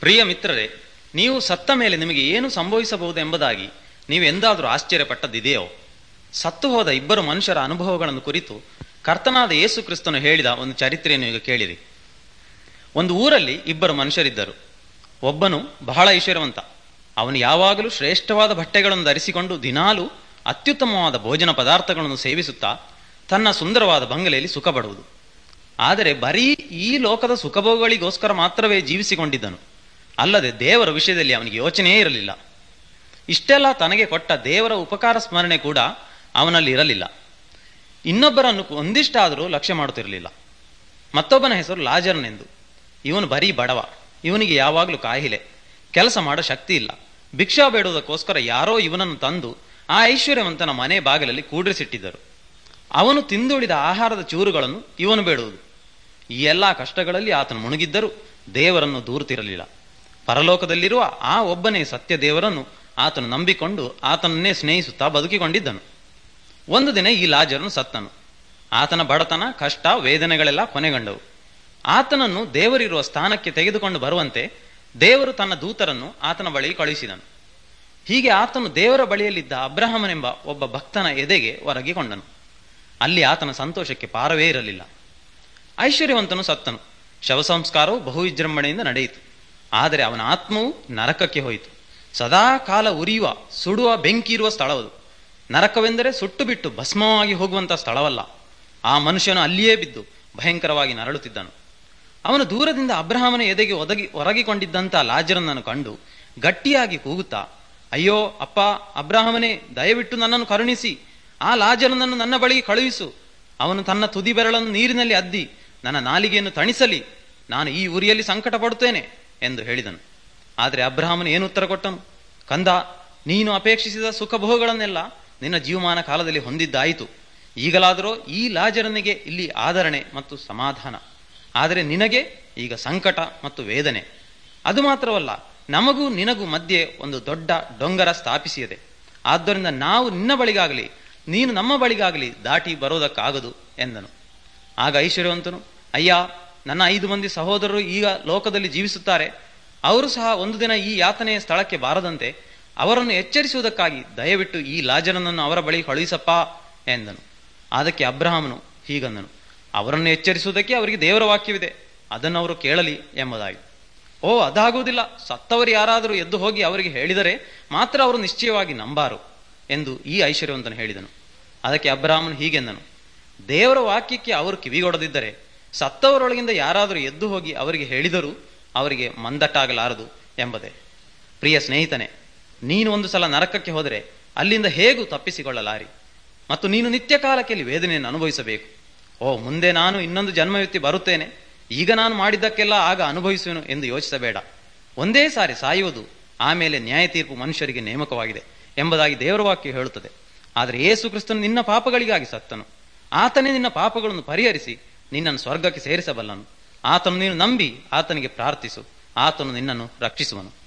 ಪ್ರಿಯ ಮಿತ್ರರೇ ನೀವು ಸತ್ತ ಮೇಲೆ ನಿಮಗೆ ಏನು ಸಂಭವಿಸಬಹುದು ಎಂಬುದಾಗಿ ನೀವು ಎಂದಾದರೂ ಆಶ್ಚರ್ಯಪಟ್ಟದ್ದಿದೆಯೋ ಸತ್ತು ಹೋದ ಇಬ್ಬರು ಮನುಷ್ಯರ ಅನುಭವಗಳನ್ನು ಕುರಿತು ಕರ್ತನಾದ ಯೇಸು ಕ್ರಿಸ್ತನು ಹೇಳಿದ ಒಂದು ಚರಿತ್ರೆಯನ್ನು ಈಗ ಕೇಳಿರಿ ಒಂದು ಊರಲ್ಲಿ ಇಬ್ಬರು ಮನುಷ್ಯರಿದ್ದರು ಒಬ್ಬನು ಬಹಳ ಐಶ್ವರ್ಯವಂತ ಅವನು ಯಾವಾಗಲೂ ಶ್ರೇಷ್ಠವಾದ ಬಟ್ಟೆಗಳನ್ನು ಧರಿಸಿಕೊಂಡು ದಿನಾಲೂ ಅತ್ಯುತ್ತಮವಾದ ಭೋಜನ ಪದಾರ್ಥಗಳನ್ನು ಸೇವಿಸುತ್ತಾ ತನ್ನ ಸುಂದರವಾದ ಬಂಗಲೆಯಲ್ಲಿ ಸುಖ ಪಡುವುದು ಆದರೆ ಬರೀ ಈ ಲೋಕದ ಸುಖಭೋಗಗಳಿಗೋಸ್ಕರ ಮಾತ್ರವೇ ಜೀವಿಸಿಕೊಂಡಿದ್ದನು ಅಲ್ಲದೆ ದೇವರ ವಿಷಯದಲ್ಲಿ ಅವನಿಗೆ ಯೋಚನೆಯೇ ಇರಲಿಲ್ಲ ಇಷ್ಟೆಲ್ಲ ತನಗೆ ಕೊಟ್ಟ ದೇವರ ಉಪಕಾರ ಸ್ಮರಣೆ ಕೂಡ ಅವನಲ್ಲಿ ಇರಲಿಲ್ಲ ಇನ್ನೊಬ್ಬರನ್ನು ಒಂದಿಷ್ಟಾದರೂ ಲಕ್ಷ್ಯ ಮಾಡುತ್ತಿರಲಿಲ್ಲ ಮತ್ತೊಬ್ಬನ ಹೆಸರು ಲಾಜರ್ನೆಂದು ಇವನು ಬರೀ ಬಡವ ಇವನಿಗೆ ಯಾವಾಗಲೂ ಕಾಯಿಲೆ ಕೆಲಸ ಮಾಡೋ ಶಕ್ತಿ ಇಲ್ಲ ಭಿಕ್ಷಾ ಬೇಡುವುದಕ್ಕೋಸ್ಕರ ಯಾರೋ ಇವನನ್ನು ತಂದು ಆ ಐಶ್ವರ್ಯವಂತನ ಮನೆ ಬಾಗಿಲಲ್ಲಿ ಕೂಡಿಸಿಟ್ಟಿದ್ದರು ಅವನು ತಿಂದುಳಿದ ಆಹಾರದ ಚೂರುಗಳನ್ನು ಇವನು ಬೇಡುವುದು ಈ ಎಲ್ಲ ಕಷ್ಟಗಳಲ್ಲಿ ಆತನು ಮುಳುಗಿದ್ದರೂ ದೇವರನ್ನು ದೂರುತ್ತಿರಲಿಲ್ಲ ಪರಲೋಕದಲ್ಲಿರುವ ಆ ಒಬ್ಬನೇ ಸತ್ಯ ದೇವರನ್ನು ಆತನು ನಂಬಿಕೊಂಡು ಆತನನ್ನೇ ಸ್ನೇಹಿಸುತ್ತಾ ಬದುಕಿಕೊಂಡಿದ್ದನು ಒಂದು ದಿನ ಈ ಲಾಜರನು ಸತ್ತನು ಆತನ ಬಡತನ ಕಷ್ಟ ವೇದನೆಗಳೆಲ್ಲ ಕೊನೆಗೊಂಡವು ಆತನನ್ನು ದೇವರಿರುವ ಸ್ಥಾನಕ್ಕೆ ತೆಗೆದುಕೊಂಡು ಬರುವಂತೆ ದೇವರು ತನ್ನ ದೂತರನ್ನು ಆತನ ಬಳಿ ಕಳುಹಿಸಿದನು ಹೀಗೆ ಆತನು ದೇವರ ಬಳಿಯಲ್ಲಿದ್ದ ಅಬ್ರಹಮನೆಂಬ ಒಬ್ಬ ಭಕ್ತನ ಎದೆಗೆ ಹೊರಗಿಕೊಂಡನು ಅಲ್ಲಿ ಆತನ ಸಂತೋಷಕ್ಕೆ ಪಾರವೇ ಇರಲಿಲ್ಲ ಐಶ್ವರ್ಯವಂತನು ಸತ್ತನು ಶವ ಸಂಸ್ಕಾರವು ಬಹು ವಿಜೃಂಭಣೆಯಿಂದ ನಡೆಯಿತು ಆದರೆ ಅವನ ಆತ್ಮವು ನರಕಕ್ಕೆ ಹೋಯಿತು ಸದಾ ಕಾಲ ಉರಿಯುವ ಸುಡುವ ಬೆಂಕಿ ಇರುವ ಸ್ಥಳವದು ನರಕವೆಂದರೆ ಸುಟ್ಟು ಬಿಟ್ಟು ಭಸ್ಮವಾಗಿ ಹೋಗುವಂತಹ ಸ್ಥಳವಲ್ಲ ಆ ಮನುಷ್ಯನು ಅಲ್ಲಿಯೇ ಬಿದ್ದು ಭಯಂಕರವಾಗಿ ನರಳುತ್ತಿದ್ದನು ಅವನು ದೂರದಿಂದ ಅಬ್ರಹಾಮನ ಎದೆಗೆ ಒದಗಿ ಹೊರಗಿಕೊಂಡಿದ್ದಂಥ ಲಾಜರನನ್ನು ಕಂಡು ಗಟ್ಟಿಯಾಗಿ ಕೂಗುತ್ತಾ ಅಯ್ಯೋ ಅಪ್ಪ ಅಬ್ರಹಾಮನೇ ದಯವಿಟ್ಟು ನನ್ನನ್ನು ಕರುಣಿಸಿ ಆ ಲಾಜರನನ್ನು ನನ್ನ ಬಳಿಗೆ ಕಳುಹಿಸು ಅವನು ತನ್ನ ತುದಿ ಬೆರಳನ್ನು ನೀರಿನಲ್ಲಿ ಅದ್ದಿ ನನ್ನ ನಾಲಿಗೆಯನ್ನು ತಣಿಸಲಿ ನಾನು ಈ ಉರಿಯಲ್ಲಿ ಸಂಕಟ ಪಡುತ್ತೇನೆ ಎಂದು ಹೇಳಿದನು ಆದರೆ ಅಬ್ರಹಾಮನು ಏನು ಉತ್ತರ ಕೊಟ್ಟನು ಕಂದ ನೀನು ಅಪೇಕ್ಷಿಸಿದ ಸುಖಭೋಗಗಳನ್ನೆಲ್ಲ ನಿನ್ನ ಜೀವಮಾನ ಕಾಲದಲ್ಲಿ ಹೊಂದಿದ್ದಾಯಿತು ಈಗಲಾದರೂ ಈ ಲಾಜರನಿಗೆ ಇಲ್ಲಿ ಆದರಣೆ ಮತ್ತು ಸಮಾಧಾನ ಆದರೆ ನಿನಗೆ ಈಗ ಸಂಕಟ ಮತ್ತು ವೇದನೆ ಅದು ಮಾತ್ರವಲ್ಲ ನಮಗೂ ನಿನಗೂ ಮಧ್ಯೆ ಒಂದು ದೊಡ್ಡ ಡೊಂಗರ ಸ್ಥಾಪಿಸಿದೆ ಆದ್ದರಿಂದ ನಾವು ನಿನ್ನ ಬಳಿಗಾಗಲಿ ನೀನು ನಮ್ಮ ಬಳಿಗಾಗಲಿ ದಾಟಿ ಬರೋದಕ್ಕಾಗದು ಎಂದನು ಆಗ ಐಶ್ವರ್ಯವಂತನು ಅಯ್ಯ ನನ್ನ ಐದು ಮಂದಿ ಸಹೋದರರು ಈಗ ಲೋಕದಲ್ಲಿ ಜೀವಿಸುತ್ತಾರೆ ಅವರು ಸಹ ಒಂದು ದಿನ ಈ ಯಾತನೆಯ ಸ್ಥಳಕ್ಕೆ ಬಾರದಂತೆ ಅವರನ್ನು ಎಚ್ಚರಿಸುವುದಕ್ಕಾಗಿ ದಯವಿಟ್ಟು ಈ ಲಾಜರನನ್ನು ಅವರ ಬಳಿ ಕಳುಹಿಸಪ್ಪ ಎಂದನು ಅದಕ್ಕೆ ಅಬ್ರಹಾಮನು ಹೀಗಂದನು ಅವರನ್ನು ಎಚ್ಚರಿಸುವುದಕ್ಕೆ ಅವರಿಗೆ ದೇವರ ವಾಕ್ಯವಿದೆ ಅದನ್ನು ಅವರು ಕೇಳಲಿ ಎಂಬುದಾಗಿ ಓ ಅದಾಗುವುದಿಲ್ಲ ಸತ್ತವರು ಯಾರಾದರೂ ಎದ್ದು ಹೋಗಿ ಅವರಿಗೆ ಹೇಳಿದರೆ ಮಾತ್ರ ಅವರು ನಿಶ್ಚಯವಾಗಿ ನಂಬಾರು ಎಂದು ಈ ಐಶ್ವರ್ಯವಂತನು ಹೇಳಿದನು ಅದಕ್ಕೆ ಅಬ್ರಾಹ್ಮನ್ ಹೀಗೆಂದನು ದೇವರ ವಾಕ್ಯಕ್ಕೆ ಅವರು ಕಿವಿಗೊಡದಿದ್ದರೆ ಸತ್ತವರೊಳಗಿಂದ ಯಾರಾದರೂ ಎದ್ದು ಹೋಗಿ ಅವರಿಗೆ ಹೇಳಿದರೂ ಅವರಿಗೆ ಮಂದಟ್ಟಾಗಲಾರದು ಎಂಬುದೇ ಪ್ರಿಯ ಸ್ನೇಹಿತನೆ ನೀನು ಒಂದು ಸಲ ನರಕಕ್ಕೆ ಹೋದರೆ ಅಲ್ಲಿಂದ ಹೇಗೂ ತಪ್ಪಿಸಿಕೊಳ್ಳಲಾರಿ ಮತ್ತು ನೀನು ನಿತ್ಯ ಕಾಲಕ್ಕೆ ಅಲ್ಲಿ ವೇದನೆಯನ್ನು ಅನುಭವಿಸಬೇಕು ಓ ಮುಂದೆ ನಾನು ಇನ್ನೊಂದು ಜನ್ಮವೆತ್ತಿ ಬರುತ್ತೇನೆ ಈಗ ನಾನು ಮಾಡಿದ್ದಕ್ಕೆಲ್ಲ ಆಗ ಅನುಭವಿಸುವೆನು ಎಂದು ಯೋಚಿಸಬೇಡ ಒಂದೇ ಸಾರಿ ಸಾಯುವುದು ಆಮೇಲೆ ನ್ಯಾಯ ತೀರ್ಪು ಮನುಷ್ಯರಿಗೆ ನೇಮಕವಾಗಿದೆ ಎಂಬುದಾಗಿ ದೇವರ ವಾಕ್ಯ ಹೇಳುತ್ತದೆ ಆದರೆ ಯೇಸು ಕ್ರಿಸ್ತನು ನಿನ್ನ ಪಾಪಗಳಿಗಾಗಿ ಸತ್ತನು ಆತನೇ ನಿನ್ನ ಪಾಪಗಳನ್ನು ಪರಿಹರಿಸಿ ನಿನ್ನನ್ನು ಸ್ವರ್ಗಕ್ಕೆ ಸೇರಿಸಬಲ್ಲನು ಆತನು ನೀನು ನಂಬಿ ಆತನಿಗೆ ಪ್ರಾರ್ಥಿಸು ಆತನು ನಿನ್ನನ್ನು ರಕ್ಷಿಸುವನು